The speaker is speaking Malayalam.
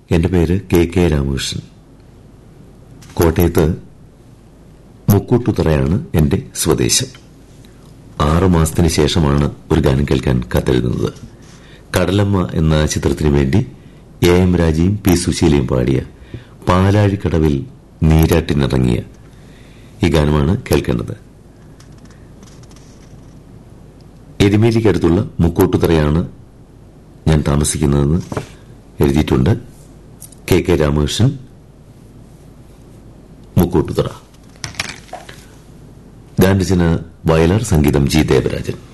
എന്റെ പേര് കെ കെ രാമകൃഷ്ണൻ കോട്ടയത്ത് മുക്കൂട്ടുതറയാണ് എന്റെ സ്വദേശം ആറു മാസത്തിന് ശേഷമാണ് ഒരു ഗാനം കേൾക്കാൻ കത്തെഴുതുന്നത് കടലമ്മ എന്ന ചിത്രത്തിനു വേണ്ടി എ എം രാജയും പി സുശീലയും പാടിയ പാലാഴിക്കടവിൽ നീരാട്ടിനിറങ്ങിയ ഈ ഗാനമാണ് കേൾക്കേണ്ടത് എരുമേലിക്കടുത്തുള്ള മുക്കോട്ടുതറയാണ് ഞാൻ താമസിക്കുന്നതെന്ന് എഴുതിയിട്ടുണ്ട് കെ കെ രാമകൃഷ്ണൻ മുക്കോട്ടുതറ ഗാനരചന വയലാർ സംഗീതം ജി ദേവരാജൻ